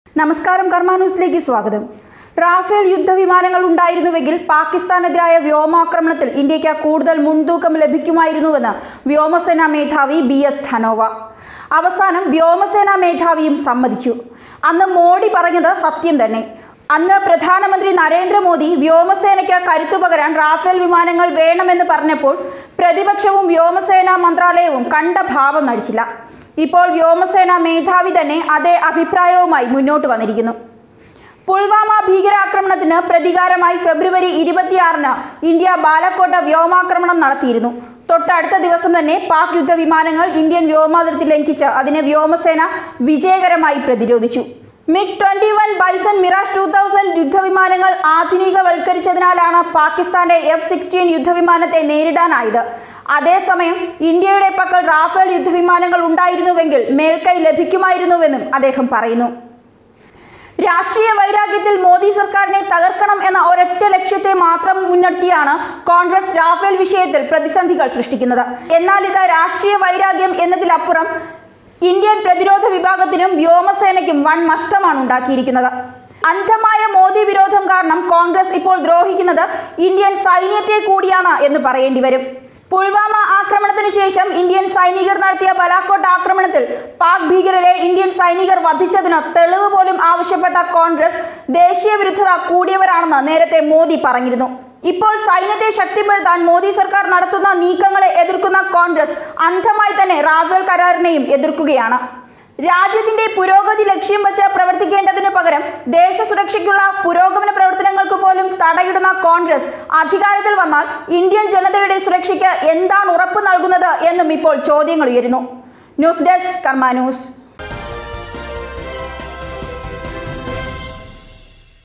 നമസ്കാരം കർമ്മ ന്യൂസിലേക്ക് സ്വാഗതം റാഫേൽ യുദ്ധവിമാനങ്ങൾ ഉണ്ടായിരുന്നുവെങ്കിൽ പാകിസ്ഥാനെതിരായ വ്യോമാക്രമണത്തിൽ ഇന്ത്യയ്ക്ക് കൂടുതൽ മുൻതൂക്കം ലഭിക്കുമായിരുന്നുവെന്ന് വ്യോമസേനാ മേധാവി ബി എസ് ധനോവ അവസാനം വ്യോമസേനാ മേധാവിയും സമ്മതിച്ചു അന്ന് മോഡി പറഞ്ഞത് സത്യം തന്നെ അന്ന് പ്രധാനമന്ത്രി നരേന്ദ്രമോദി വ്യോമസേനയ്ക്ക് കരുത്തു പകരാൻ റാഫേൽ വിമാനങ്ങൾ വേണമെന്ന് പറഞ്ഞപ്പോൾ പ്രതിപക്ഷവും വ്യോമസേനാ മന്ത്രാലയവും കണ്ട ഭാവം നടിച്ചില്ല ഇപ്പോൾ വ്യോമസേന മേധാവി തന്നെ അതേ അഭിപ്രായവുമായി മുന്നോട്ട് വന്നിരിക്കുന്നു പുൽവാമ ഭീകരാക്രമണത്തിന് പ്രതികാരമായി ഫെബ്രുവരി ഇരുപത്തിയാറിന് ഇന്ത്യ ബാലക്കോട്ട വ്യോമാക്രമണം നടത്തിയിരുന്നു തൊട്ടടുത്ത ദിവസം തന്നെ പാക് യുദ്ധവിമാനങ്ങൾ ഇന്ത്യൻ വ്യോമാതിർത്തി ലംഘിച്ച് അതിനെ വ്യോമസേന വിജയകരമായി പ്രതിരോധിച്ചു MiG twenty one bison mirage two thousand യുദ്ധവിമാനങ്ങൾ ആധുനികവൽക്കരിച്ചതിനാലാണ് പാകിസ്ഥാന്റെ എഫ് സിക്സ്റ്റീൻ യുദ്ധവിമാനത്തെ നേരിടാനായത് അതേസമയം ഇന്ത്യയുടെ പക്കൽ റാഫേൽ യുദ്ധവിമാനങ്ങൾ ഉണ്ടായിരുന്നുവെങ്കിൽ മേൽക്കൈ ലഭിക്കുമായിരുന്നുവെന്നും അദ്ദേഹം പറയുന്നു രാഷ്ട്രീയ വൈരാഗ്യത്തിൽ മോദി സർക്കാരിനെ തകർക്കണം എന്ന ഒരൊറ്റ ലക്ഷ്യത്തെ മാത്രം മുൻനിർത്തിയാണ് കോൺഗ്രസ് റാഫേൽ വിഷയത്തിൽ പ്രതിസന്ധികൾ സൃഷ്ടിക്കുന്നത് എന്നാൽ ഇത് രാഷ്ട്രീയ വൈരാഗ്യം എന്നതിലപ്പുറം ഇന്ത്യൻ പ്രതിരോധ വിഭാഗത്തിനും വ്യോമസേനയ്ക്കും വൻ നഷ്ടമാണ് ഉണ്ടാക്കിയിരിക്കുന്നത് അന്ധമായ മോദി വിരോധം കാരണം കോൺഗ്രസ് ഇപ്പോൾ ദ്രോഹിക്കുന്നത് ഇന്ത്യൻ സൈന്യത്തെ കൂടിയാണ് എന്ന് പറയേണ്ടി വരും പുൽവാമ ആക്രമണത്തിന് ശേഷം ഇന്ത്യൻ സൈനികർ നടത്തിയ ബലാക്കോട്ട് ആക്രമണത്തിൽ പാക് ഭീകരരെ ഇന്ത്യൻ സൈനികർ വധിച്ചതിന് തെളിവ് പോലും ആവശ്യപ്പെട്ട കോൺഗ്രസ് ദേശീയ വിരുദ്ധത കൂടിയവരാണെന്ന് നേരത്തെ മോദി പറഞ്ഞിരുന്നു ഇപ്പോൾ സൈന്യത്തെ ശക്തിപ്പെടുത്താൻ മോദി സർക്കാർ നടത്തുന്ന നീക്കങ്ങളെ എതിർക്കുന്ന കോൺഗ്രസ് അന്ധമായി തന്നെ റാഫേൽ കരാറിനെയും എതിർക്കുകയാണ് രാജ്യത്തിന്റെ പുരോഗതി ലക്ഷ്യം വെച്ച് പ്രവർത്തിക്കേണ്ടതിനു പകരം ദേശസുരക്ഷയ്ക്കുള്ള പുരോഗമന പ്രവർത്തനങ്ങൾക്ക് പോലും തടയിടുന്ന കോൺഗ്രസ് അധികാരത്തിൽ വന്നാൽ ഇന്ത്യൻ ജനതയുടെ സുരക്ഷയ്ക്ക് എന്താണ് ഉറപ്പ് നൽകുന്നത് എന്നും ഇപ്പോൾ ചോദ്യങ്ങൾ ഉയരുന്നു ന്യൂസ് ഡെസ്ക് കർമ്മ ന്യൂസ്